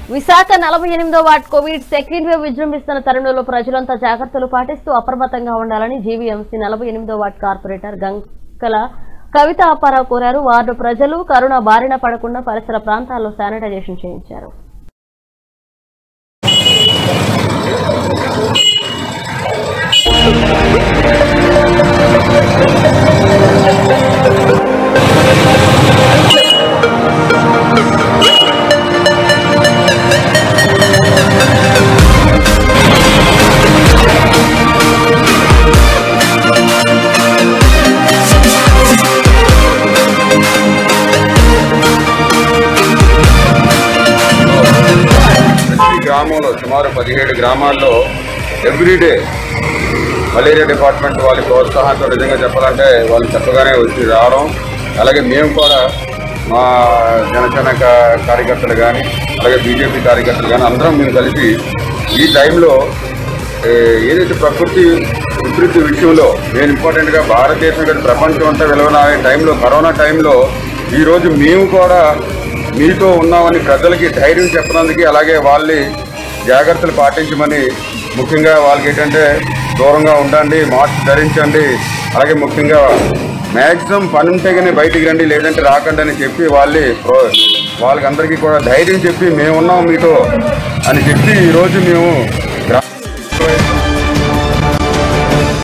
విశాఖ నలభై ఎనిమిదో ward Covid second wave విజృంభిస్తున్న తరుణంలో ప్రజలంతా జాగ్రత్తలు పాటిస్తూ అప్రమత్తంగా ఉండాలని జీవీఎంసీ నలభై ఎనిమిదో వార్డ్ కార్పొరేటర్ గంకల కవిత అప్పారావు కోరారు వార్డు ప్రజలు కరోనా బారిన పడకుండా పరిసర ప్రాంతాల్లో శానిటైజేషన్ చేయించారు ప్రతి గ్రామంలో సుమారు పదిహేడు గ్రామాల్లో ఎవ్రీడే మలేరియా డిపార్ట్మెంట్ వాళ్ళ ప్రోత్సాహంతో నిజంగా చెప్పాలంటే వాళ్ళు చెప్పగానే వచ్చి రావడం అలాగే మేము కూడా మా జనసేన కా- కార్యకర్తలు కానీ అలాగే బీజేపీ కార్యకర్తలు కానీ అందరం మేము కలిసి ఈ టైంలో ఏ, ఏదైతే ప్రకృతి విపరీత విషయంలో నేను ఇంపార్టెంట్గా భారతదేశం కానీ ప్రపంచం అంతా విలువనాడే టైంలో కరోనా టైంలో ఈరోజు మేము కూడా మీతో ఉన్నామని ప్రజలకి ధైర్యం చెప్పడానికి అలాగే వాళ్ళని జాగ్రత్తలు పాటించమని ముఖ్యంగా వాళ్ళకి ఏంటంటే దూరంగా ఉండండి మాస్క్ ధరించండి అలాగే ముఖ్యంగా మ్యాక్సిమం పని ఉంటే కానీ బయటికి రండి లేదంటే రాకండి అని చెప్పి వాళ్ళని ప్రో వాళ్ళకందరికీ కూడా ధైర్యం చెప్పి మేము ఉన్నాం మీతో అని చెప్పి ఈరోజు మేము